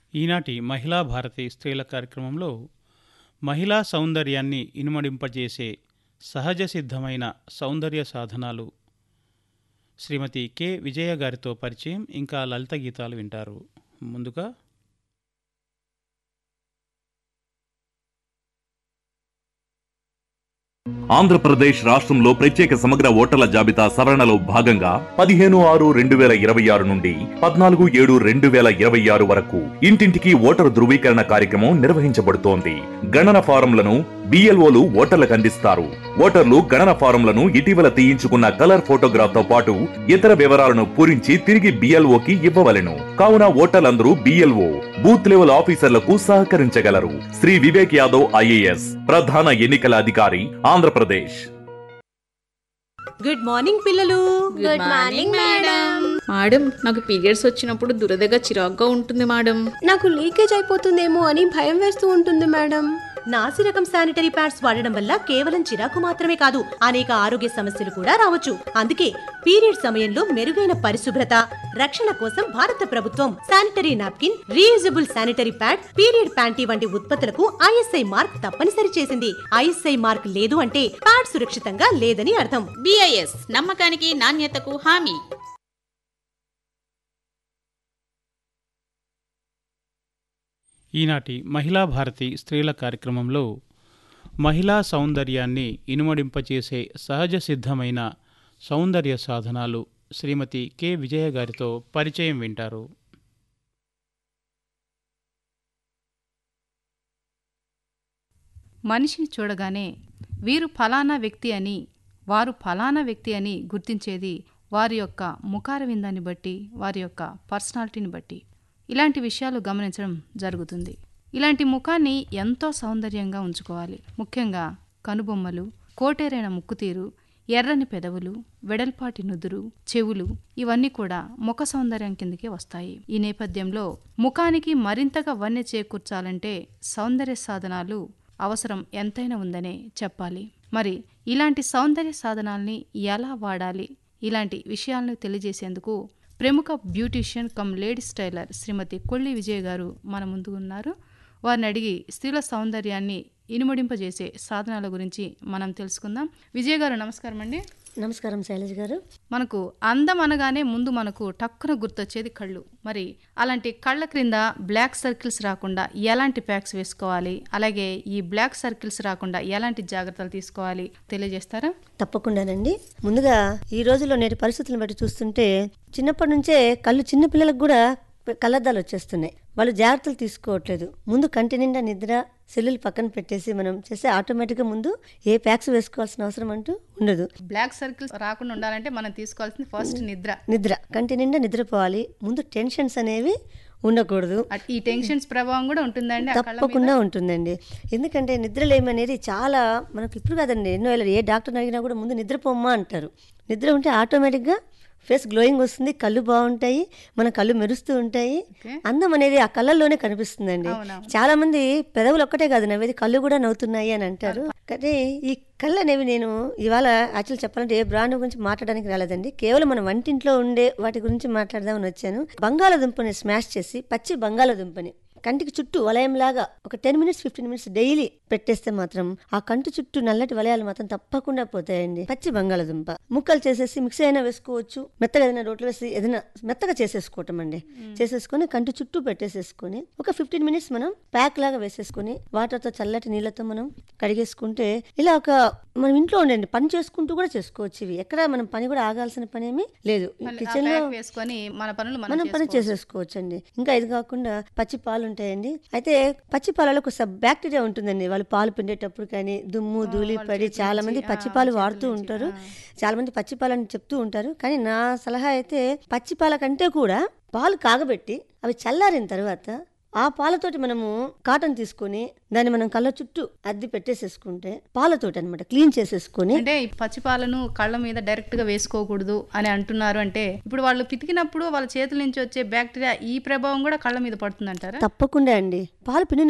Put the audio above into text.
ఈనాటి మహిళా భారతి స్త్రీల కార్యక్రమంలో మహిళా సౌందర్యాన్ని ఇనుమడింపజేసే సహజ సిద్ధమైన సౌందర్య సాధనాలు శ్రీమతి కె విజయ గారితో పరిచయం ఇంకా లలిత గీతాలు వింటారు ముందుగా ఆంధ్రప్రదేశ్ రాష్ట్రంలో ప్రత్యేక సమగ్ర ఓటర్ల జాబితా సవరణలో భాగంగా పదిహేను ఆరు రెండు వేల ఇరవై ఆరు నుండి పద్నాలుగు ఏడు రెండు వేల ఇరవై ఆరు వరకు ఇంటింటికి ఓటరు ధృవీకరణ కార్యక్రమం నిర్వహించబడుతోంది గణన ఫారంలను బిఎల్ఓలు ఓటర్లకు అందిస్తారు ఓటర్లు గణన ఫారంలను ఇటీవల తీయించుకున్న కలర్ ఫోటోగ్రాఫ్ తో పాటు ఇతర వివరాలను పూరించి తిరిగి బిఎల్ఓకి ఇవ్వవలెను కావున ఓటర్లందరూ బిఎల్ఓ బూత్ లెవెల్ ఆఫీసర్లకు సహకరించగలరు శ్రీ వివేక్ యాదవ్ ఐఏఎస్ ప్రధాన ఎన్నికల అధికారి ఆంధ్రప్రదేశ్ గుడ్ మార్నింగ్ పిల్లలు గుడ్ మార్నింగ్ మేడం మేడం నాకు పీరియడ్స్ వచ్చినప్పుడు దురదగా చిరాగ్గా ఉంటుంది మేడం నాకు లీకేజ్ అయిపోతుందేమో అని భయం వేస్తూ ఉంటుంది మేడం నాసి రకం శానిటరీ ప్యాడ్స్ వాడడం వల్ల కేవలం చిరాకు మాత్రమే కాదు అనేక ఆరోగ్య సమస్యలు కూడా రావచ్చు అందుకే పీరియడ్ సమయంలో మెరుగైన పరిశుభ్రత రక్షణ కోసం భారత ప్రభుత్వం sanitary napkin reusable sanitary pad period panty వంటి ఉత్పత్తులకు ఐఎస్ఐ మార్క్ తప్పనిసరి చేసింది ఐఎస్ఐ మార్క్ లేదు అంటే ప్యాడ్ సురక్షితంగా లేదని అర్థం బిఐఎస్ నమ్మకానికి నాణ్యతకు హామీ ఈనాటి మహిళా భారతి స్త్రీల కార్యక్రమంలో మహిళా సౌందర్యాన్ని ఇనుమడింపచేసే సహజ సిద్ధమైన సౌందర్య సాధనాలు శ్రీమతి కె విజయ గారితో పరిచయం వింటారు మనిషిని చూడగానే వీరు ఫలానా వ్యక్తి అని వారు ఫలానా వ్యక్తి అని గుర్తించేది వారి యొక్క ముఖార విందాన్ని బట్టి వారి యొక్క పర్సనాలిటీని బట్టి ఇలాంటి విషయాలు గమనించడం జరుగుతుంది ఇలాంటి ముఖాన్ని ఎంతో సౌందర్యంగా ఉంచుకోవాలి ముఖ్యంగా కనుబొమ్మలు కోటేరైన ముక్కుతీరు ఎర్రని పెదవులు వెడల్పాటి నుదురు చెవులు ఇవన్నీ కూడా ముఖ సౌందర్యం కిందకే వస్తాయి ఈ నేపథ్యంలో ముఖానికి మరింతగా వన్నె చేకూర్చాలంటే సౌందర్య సాధనాలు అవసరం ఎంతైనా ఉందనే చెప్పాలి మరి ఇలాంటి సౌందర్య సాధనాల్ని ఎలా వాడాలి ఇలాంటి విషయాలను తెలియజేసేందుకు ప్రముఖ beautician cum ladies tailor Shrimati Kolli Vijay garu మన ముందు ఉన్నారు వారిని అడిగి స్త్రీల సౌందర్యాన్ని ఇనుమడింపజేసే సాధనాల గురించి మనం తెలుసుకుందాం విజయ్ గారు నమస్కారం అండి నమస్కారం శైలజ్ గారు మనకు అందం అనగానే ముందు మనకు టక్కున గుర్తొచ్చేది కళ్ళు మరి అలాంటి కళ్ళ క్రింద బ్లాక్ సర్కిల్స్ రాకుండా ఎలాంటి ప్యాక్స్ వేసుకోవాలి అలాగే ఈ బ్లాక్ సర్కిల్స్ రాకుండా ఎలాంటి జాగ్రత్తలు తీసుకోవాలి తెలియజేస్తారా తప్పకుండానండి ముందుగా ఈ రోజుల్లో నేటి పరిస్థితులను బట్టి చూస్తుంటే చిన్నప్పటి నుంచే కళ్ళు చిన్న పిల్లలకు కూడా కళ్ళద్దాలు వచ్చేస్తున్నాయి వాళ్ళు జాగ్రత్తలు తీసుకోవట్లేదు ముందు కంటి నిండా నిద్ర సెల్లులు పక్కన పెట్టేసి మనం చేస్తే ఆటోమేటిక్గా ముందు ఏ ప్యాక్స్ వేసుకోవాల్సిన అవసరం అంటూ ఉండదు బ్లాక్ సర్కిల్స్ రాకుండా ఉండాలంటే మనం తీసుకోవాల్సింది ఫస్ట్ నిద్ర నిద్ర కంటి నిండా నిద్రపోవాలి ముందు టెన్షన్స్ అనేవి ఉండకూడదు అట్- ఈ టెన్షన్స్ ప్రభావం కూడా ఉంటుందండి ఆ కళ్ళ మీద? తప్పకుండా ఉంటుందండి ఎందుకంటే నిద్రలేమి అనేది చాలా మనకు ఇప్పుడు కాదండి ఎన్నో ఏళ్ళ ఏ డాక్టర్ని అడిగినా కూడా ముందు నిద్రపోమ్మా అంటారు నిద్ర ఉంటే ఆటోమేటిక్గా ఫేస్ గ్లోయింగ్ వస్తుంది కళ్ళు బాగుంటాయి మన కళ్ళు మెరుస్తూ ఉంటాయి ఓకే. అందం అనేది ఆ కళ్ళల్లోనే కనిపిస్తుందండి అవునవును. చాలా మంది పెదవులు ఒక్కటే కాదు నవ్వేది కళ్ళు కూడా నవ్వుతున్నాయి అని అంటారు కానీ ఈ కళ్ళు అనేవి నేను ఇవాళ యాక్చువల్ చెప్పాలంటే ఏ బ్రాండ్ గురించి మాట్లాడడానికి రాలేదండి కేవలం మన వంటింట్లో ఉండే వాటి గురించి మాట్లాడదామని వచ్చాను బంగాళాదుంపని స్మాష్ చేసి పచ్చి బంగాళాదుంపని కంటికి చుట్టూ వలయంలాగా ఒక ten minutes fifteen minutes daily పెట్టేస్తే మాత్రం ఆ కంటి చుట్టూ నల్లటి వలయాలు మాత్రం తప్పకుండా పోతాయండి పచ్చి బంగాళదుంప ముక్కలు చేసేసి మిక్సీ అయినా వేసుకోవచ్చు మెత్తగా ఏదైనా రోట్లో వేసి ఏదైనా మెత్తగా చేసేసుకోవటం అండి చేసేసుకొని కంటి చుట్టూ పెట్టేసేసుకొని ఒక ఫిఫ్టీన్ మినిట్స్ మనం ప్యాక్ లాగా వేసేసుకొని వాటర్తో చల్లటి నీళ్ళతో మనం కడిగేసుకుంటే ఇలా ఒక మనం ఇంట్లో ఉండండి పని చేసుకుంటూ కూడా చేసుకోవచ్చు ఇవి ఎక్కడ మనం పని కూడా ఆగాల్సిన పని ఏమీ లేదు మళ్ళీ ఆ కిచెన్ లో ప్యాక్ వేసుకొని మన పనులు మనం మనం పని చేసుకోవచ్చు. చేసేసుకోవచ్చు అండి ఇంకా ఇది కాకుండా పచ్చి పాలు ఉంటాయండి అయితే పచ్చి పాలలో కొంచెం బ్యాక్టీరియా ఉంటుందండి వాళ్ళు పాలు పిండేటప్పుడు కానీ దుమ్ము ధూళి వాళ్ళు పడి చేతుల చాలా మంది నుంచి, పచ్చి ఆ, పాలు చేతుల వాడుతూ నుంచి, ఉంటారు ఆ. చాలా మంది పచ్చి పాలని చెప్తూ ఉంటారు కానీ నా సలహా అయితే పచ్చి పాల కంటే కూడా పాలు కాగబెట్టి అవి చల్లారిన తర్వాత ఆ పాలతోటి మనము కాటన్ తీసుకొని దాన్ని మనం కళ్ళ చుట్టూ అద్ది పెట్టేసేసుకుంటే పాలతోటి అనమాట క్లీన్ చేసేసుకొని అంటే ఈ పచ్చిపాలను కళ్ళ మీద డైరెక్ట్ గా వేసుకోకూడదు అని అంటున్నారు అంటే ఇప్పుడు వాళ్ళు పితికినప్పుడు వాళ్ళ చేతుల నుంచి వచ్చే బ్యాక్టీరియా ఈ ప్రభావం కూడా కళ్ళ మీద పడుతుందంటారా తప్పకుండా అండి పాలు పిండిన